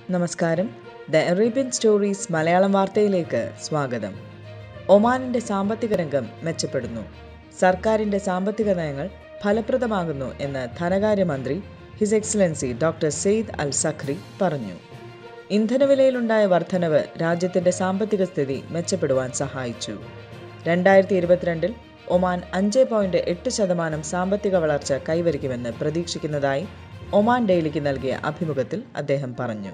നമസ്കാരം the Arabian stories Malayalam വാർത്തയിലേക്ക് സ്വാഗതം ഒമാനിന്റെ സാമ്പത്തിക രംഗം മെച്ചപ്പെടുന്നു സർക്കാരിന്റെ സാമ്പത്തിക നയങ്ങൾ ഫലപ്രദമാകുന്നു എന്ന് ധനകാര്യമന്ത്രി his excellency doctor Saeed Al Saqri പറഞ്ഞു ഇന്ധനവിലയിലുണ്ടായ വർധനവ് രാജ്യത്തിന്റെ സാമ്പത്തിക സ്ഥിതി മെച്ചപ്പെടുവാൻ സഹായിച്ചു രണ്ടായിരത്തി ഇരുപത്തിരണ്ടിൽ ഒമാൻ അഞ്ച് പോയിന്റ് എട്ട് ശതമാനം സാമ്പത്തിക വളർച്ച കൈവരിക്കുമെന്ന് പ്രതീക്ഷിക്കുന്നതായി ഒമാൻ ഡെയിലിക്ക് നൽകിയ അഭിമുഖത്തിൽ അദ്ദേഹം പറഞ്ഞു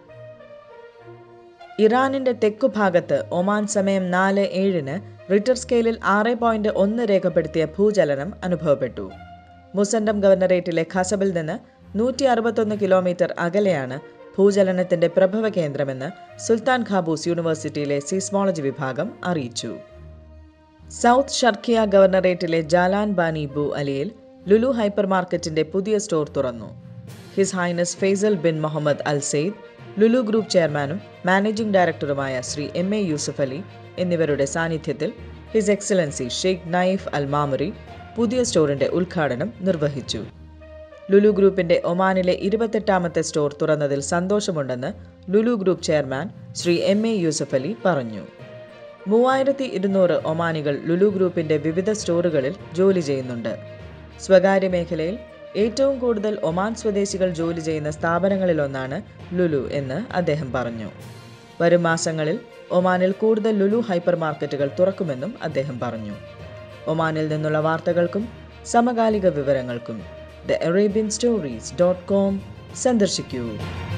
ഇറാനിന്റെ തെക്കുഭാഗത്ത് ഒമാൻ സമയം നാല് ഏഴിന് റിറ്റർ സ്കെയിലിൽ ആറ് പോയിന്റ് ഒന്ന് രേഖപ്പെടുത്തിയ ഭൂചലനം അനുഭവപ്പെട്ടു മുസണ്ടം ഗവർണറേറ്റിലെ ഖസബിൽ നിന്ന് നൂറ്റി അറുപത്തൊന്ന് കിലോമീറ്റർ അകലെയാണ് ഭൂചലനത്തിന്റെ പ്രഭവ കേന്ദ്രമെന്ന് സുൽത്താൻ ഖാബൂസ് യൂണിവേഴ്സിറ്റിയിലെ സീസ്മോളജി വിഭാഗം അറിയിച്ചു സൗത്ത് ഷർക്കിയ ഗവർണറേറ്റിലെ ജാലാൻ ബാനി ബു അലിയിൽ ലുലു ഹൈപ്പർ മാർക്കറ്റിന്റെ പുതിയ സ്റ്റോർ തുറന്നു his highness Faisal bin Muhammad Al Said Lulu group ചെയർമാനും മാനേജിംഗ് ഡയറക്ടറുമായ ശ്രീ എം എ യൂസഫ് അലി എന്നിവരുടെ സാന്നിധ്യത്തിൽ his excellency Sheikh Naif Al Mamari പുതിയ സ്റ്റോറിന്റെ ഉദ്ഘാടനം നിർവഹിച്ചു ലുലു ഗ്രൂപ്പിന്റെ ഒമാനിലെ ഇരുപത്തെട്ടാമത്തെ സ്റ്റോർ തുറന്നതിൽ സന്തോഷമുണ്ടെന്ന് Lulu group chairman Shri M A Yusuff Ali പറഞ്ഞു മൂവായിരത്തി ഇരുന്നൂറ് ഒമാനികൾ ലുലു ഗ്രൂപ്പിന്റെ വിവിധ സ്റ്റോറുകളിൽ ജോലി ചെയ്യുന്നുണ്ട് സ്വകാര്യ മേഖലയിൽ ഏറ്റവും കൂടുതൽ ഒമാൻ സ്വദേശികൾ ജോലി ചെയ്യുന്ന സ്ഥാപനങ്ങളിലൊന്നാണ് ലുലു എന്ന് അദ്ദേഹം പറഞ്ഞു വരും മാസങ്ങളിൽ ഒമാനിൽ കൂടുതൽ ലുലു ഹൈപ്പർ മാർക്കറ്റുകൾ തുറക്കുമെന്നും അദ്ദേഹം പറഞ്ഞു ഒമാനിൽ നിന്നുള്ള വാർത്തകൾക്കും സമകാലിക വിവരങ്ങൾക്കും the Arabian stories dot com സന്ദർശിക്കൂ